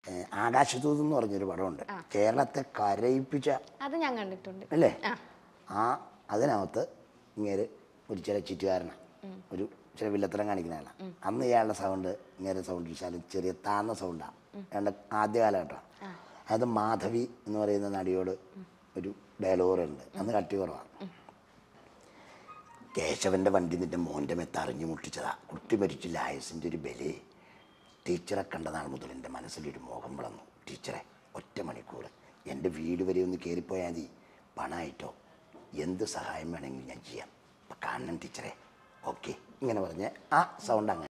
ഏഹ്, ആകാശദൂത് എന്ന് പറഞ്ഞൊരു പടമുണ്ട് കേരളത്തെ കരയിപ്പിച്ച അത് ഞാൻ കണ്ടിട്ടുണ്ട് അല്ലേ ആ. ആ അതിനകത്ത് ഇങ്ങനെ ഒരു ചില ചുറ്റുകാരനാണ് ഒരു ചില വില്ലത്തരം കാണിക്കുന്ന ആളാണ് അന്ന് ഇയാളുടെ സൗണ്ട് ഇങ്ങനെ സൗണ്ട് വെച്ചാലും ചെറിയ താന്ന സൗണ്ടാണ് അയാളുടെ ആദ്യ കാലഘട്ടമാണ് അത് മാധവി എന്ന് പറയുന്ന നടിയോട് ഒരു ഡയലോഗുണ്ട് അന്ന് കട്ടി കുറവാണ് കേശവന്റെ വണ്ടി നിന്റെ മോൻ്റെ മെത്ത് അറിഞ്ഞു മുട്ടിച്ചതാ കുട്ടി മരിച്ചില്ല ആയുസിൻ്റെ ഒരു ബലേ ടീച്ചറെ കണ്ട നാൾ മുതൽ എൻ്റെ മനസ്സിലൊരു മോഹം വളർന്നു ടീച്ചറെ ഒറ്റ മണിക്കൂർ എൻ്റെ വീട് വരെ ഒന്ന് കയറിപ്പോയാൽ മതി പണമായിട്ടോ എന്ത് സഹായം വേണമെങ്കിലും ഞാൻ ചെയ്യാം അപ്പം കാണണം ടീച്ചറെ ഓക്കെ ഇങ്ങനെ പറഞ്ഞ് ആ സൗണ്ട് അങ്ങനെ